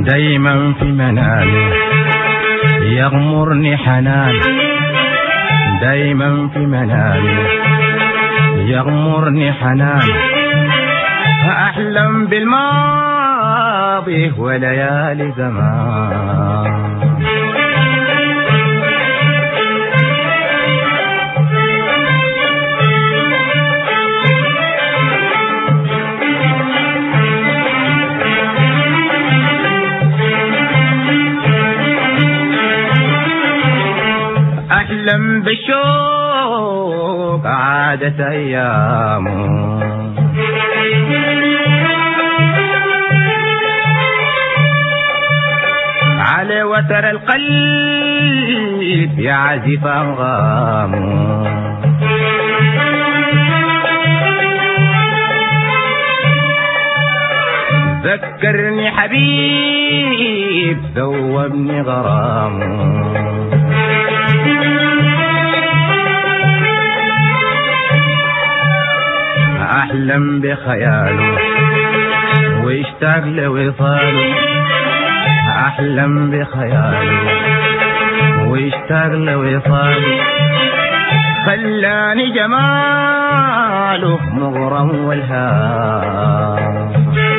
دايما في منامي يغمرني حنان دايما في منامي يغمرني حنان أحلم بالماضي وليالي زمان أحلم بالشوق عادت أيامه على وتر القلب يعزف أنغامه ذكرني حبيب ذوبني غرامه أحلم بخياله واشتاق لوصاله أحلم بخياله واشتاق لوصاله خلاني جماله مغرم والهام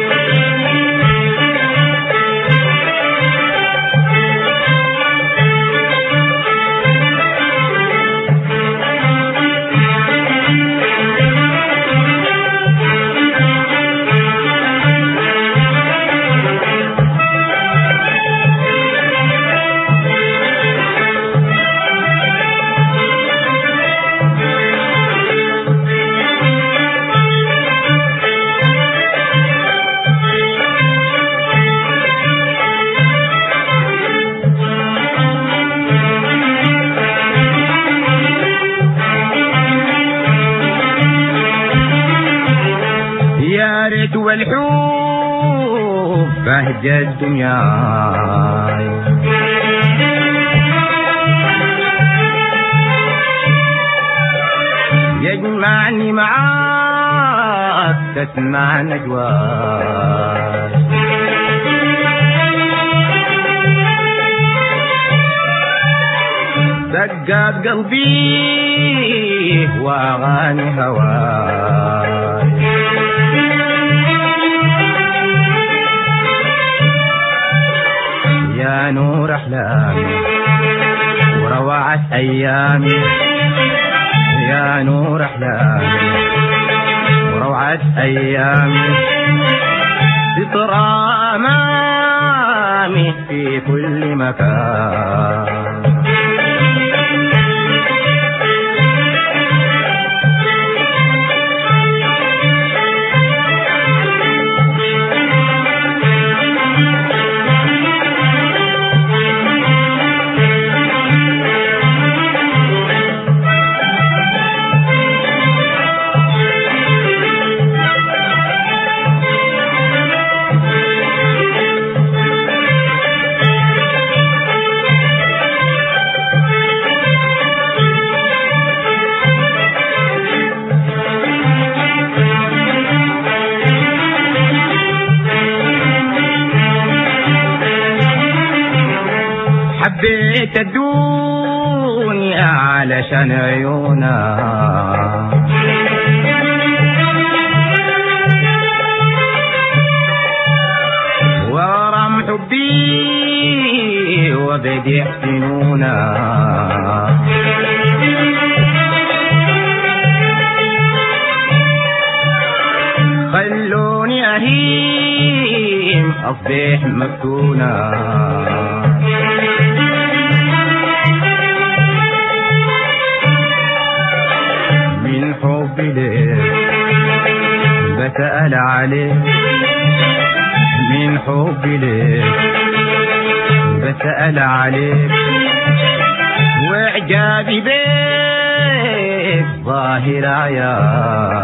يا ريت والحب بهجة الدنيا يجمعني معاك تسمع نجواك دقات قلبي واغاني هواك يا نور أحلامي وروعة أيامي يا نور أحلامي وروعة أيامي تطرى أمامي في كل مكان حبيت الدنيا علشان عيونا ورم حبي وبدي يحسنونا خلوني أهيم أصبح مفتونا من حبي ليه بسأل عليه من حبي ليه بسأل عليه وإعجابي بيك ظاهر عيان